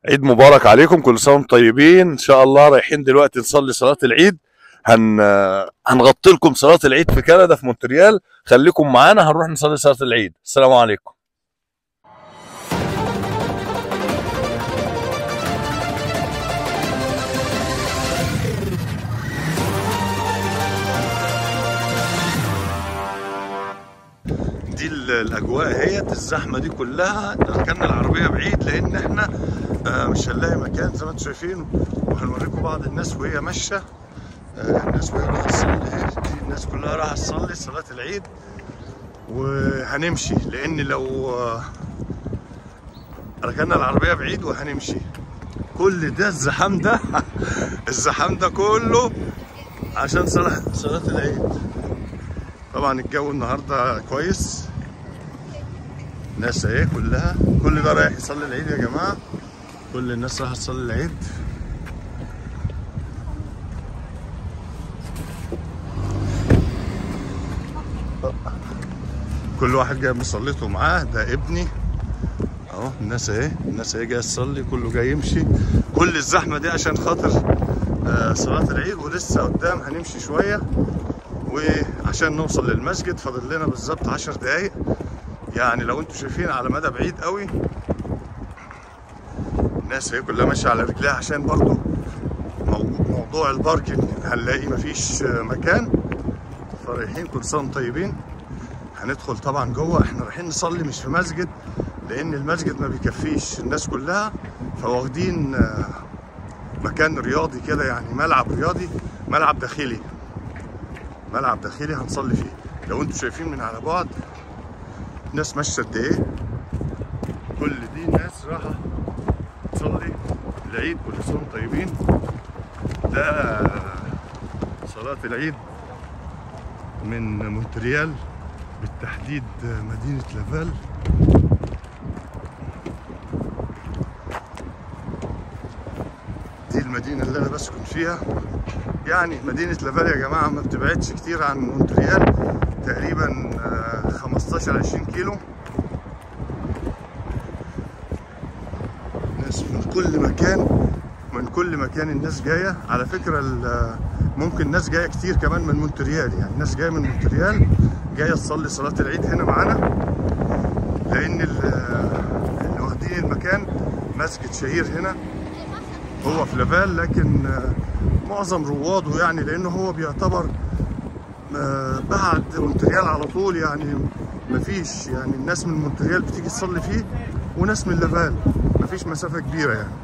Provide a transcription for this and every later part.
عيد مبارك عليكم كل سنه وانتم طيبين ان شاء الله رايحين دلوقتي نصلي صلاه العيد هن هنغطي لكم صلاه العيد في كندا في مونتريال خليكم معانا هنروح نصلي صلاه العيد السلام عليكم دي ال- الاجواء اهيت الزحمه دي كلها ركننا العربيه بعيد لان احنا آه، مش هنلاقي مكان زي ما انتم شايفين وهنوريكم بعض الناس وهي ماشيه آه، الناس وهي رايحه تصلي اهي دي الناس كلها رايحه تصلي صلاه العيد وهنمشي لان لو آه، ركننا العربيه بعيد وهنمشي كل ده الزحام ده الزحام ده كله عشان صلاه صلاه العيد طبعا الجو النهارده كويس ناس اهي كلها كل ده رايح يصلي العيد يا جماعه كل الناس رايحه تصلي العيد كل واحد جاي مصليته معاه ده ابني اهو الناس اهي الناس اهي جايه تصلي كله جاي يمشي كل الزحمه دي عشان خاطر آه، صلاه العيد ولسه قدام هنمشي شويه وعشان نوصل للمسجد فاضل لنا بالظبط 10 دقايق يعني لو انتم شايفين على مدى بعيد قوي الناس هي كلها ماشيه على رجليها عشان برضو مو- موضوع الباركنج هنلاقي مفيش مكان فرايحين كل سنه وانتم طيبين هندخل طبعا جوه احنا رايحين نصلي مش في مسجد لان المسجد ما بيكفيش الناس كلها فواخدين آه، مكان رياضي كده يعني ملعب رياضي ملعب داخلي ملعب داخلي هنصلي فيه لو انتم شايفين من على بعد ناس ماشيه قد ايه كل دي ناس رايحه تصلي العيد كل سنه وانتم طيبين ده صلاه العيد من مونتريال بالتحديد مدينه لافال دي المدينه اللي انا بسكن فيها يعني مدينة لافال يا جماعة ما بتبعدش كتير عن مونتريال تقريبا آه، 15 20 كيلو ناس من كل مكان من كل مكان الناس جاية على فكرة ال- ممكن ناس جاية كتير كمان من مونتريال يعني ناس جاية من مونتريال جاية تصلي صلاة العيد هنا معانا لأن ال- اللي واخدين المكان مسجد شهير هنا هو في لافال لكن آه، معظم رواده يعني لانه هو بيعتبر آه، بعد مونتريال على طول يعني مفيش يعني الناس من مونتريال بتيجي تصلي فيه وناس من لافال مفيش مسافة كبيرة يعني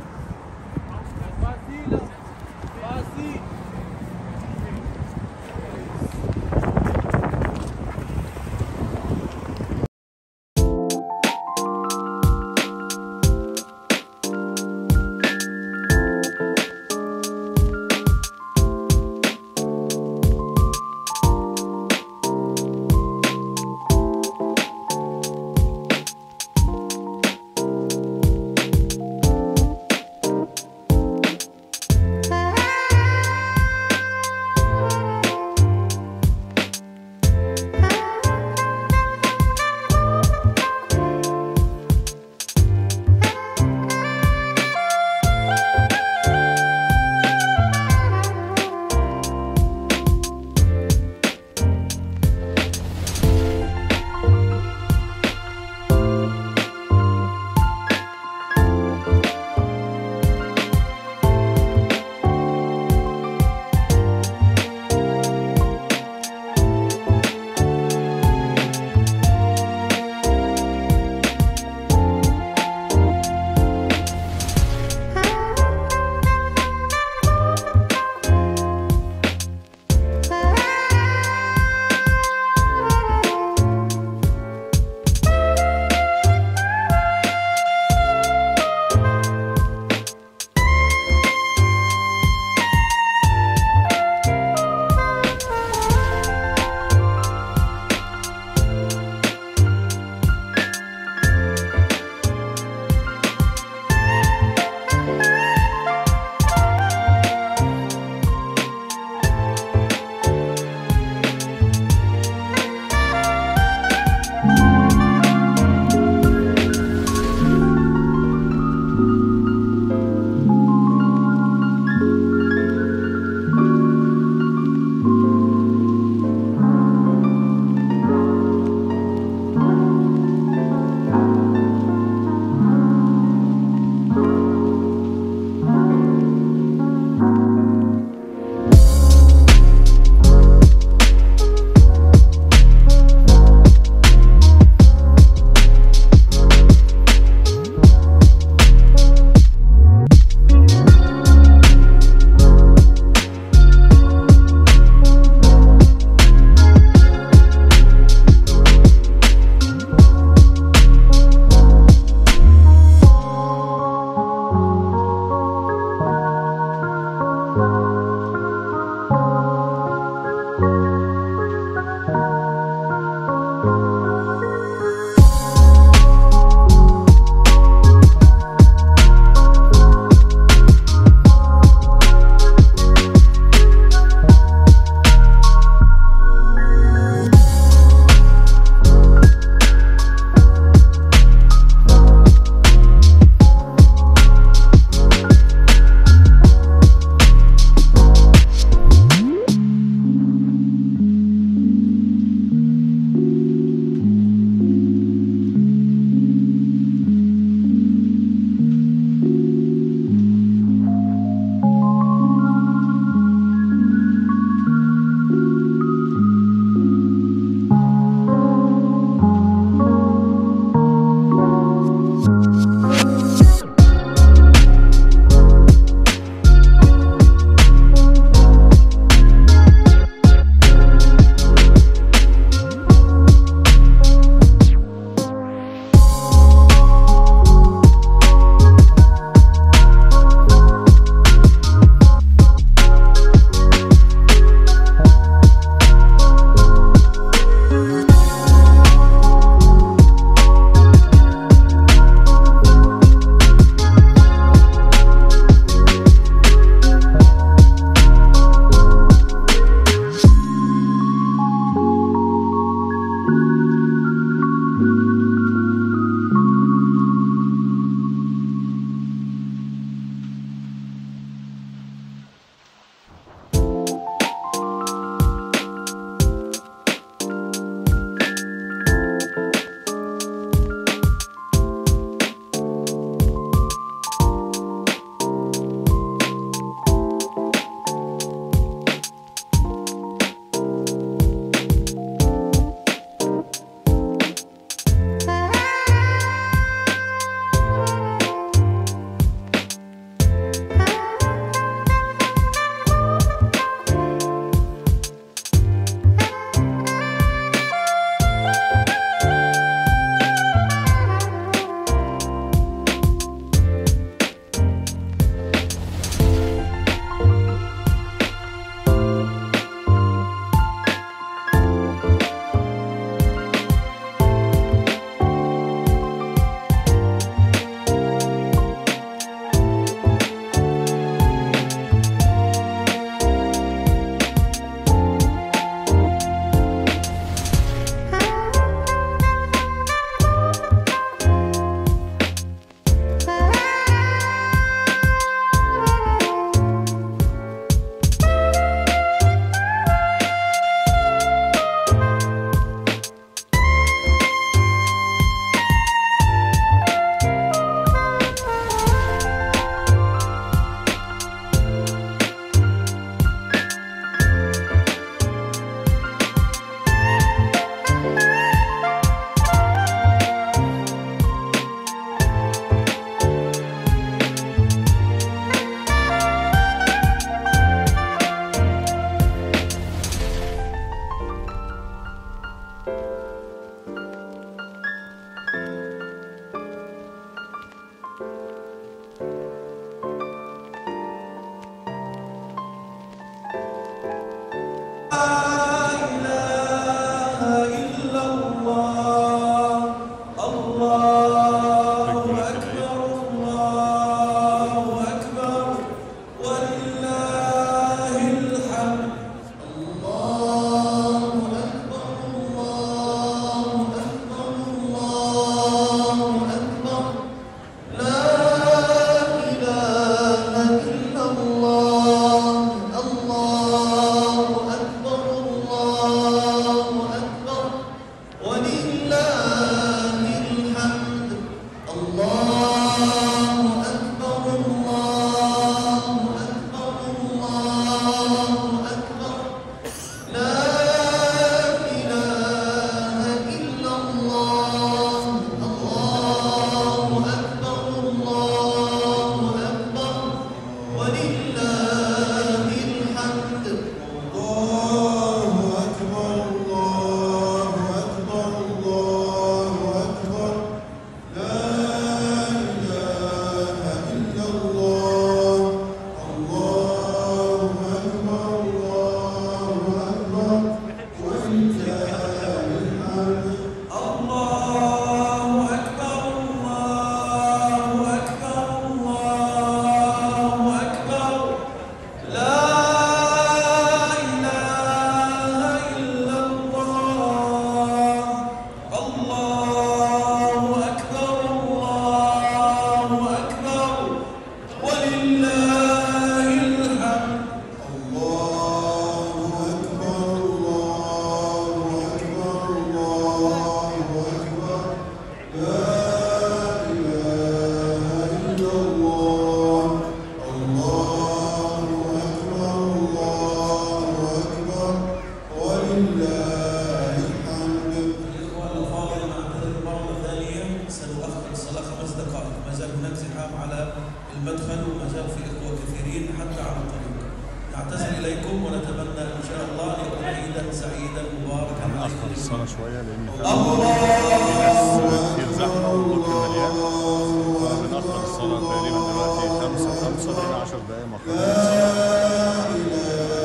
المدخل وما زال في إخوة كثيرين حتى على الطريق نعتذر إليكم ونتمنى إن شاء الله أن يكون عيدا سعيدا مباركا هنأخر عليكم الصلاة شوية لأن فعلا في ناس كتير زحمة والبرج مليان فبنأخر الصلاة تقريبا دلوقتي خمسة خمسة بقينا 10 دقايق مأخرين الصلاة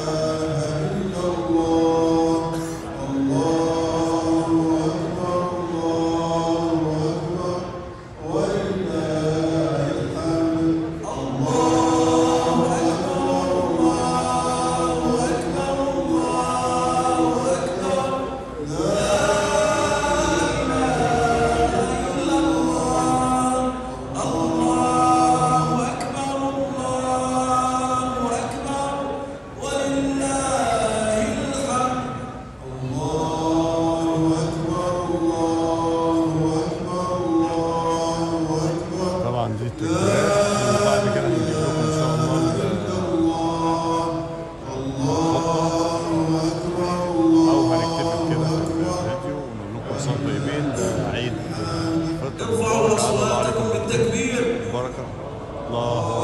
الله أكبر الله أكبر ولله الحمد طبعا دي التكبيرات وبعد كده هنجيب لكم ان شاء الله الخطبه او هنكتفي بكده في الفيديو ونقول لكم صوم طيبين عيد فطر ارفعوا مبارك على الله أصواتكم عليكم بالتكبير بركه الله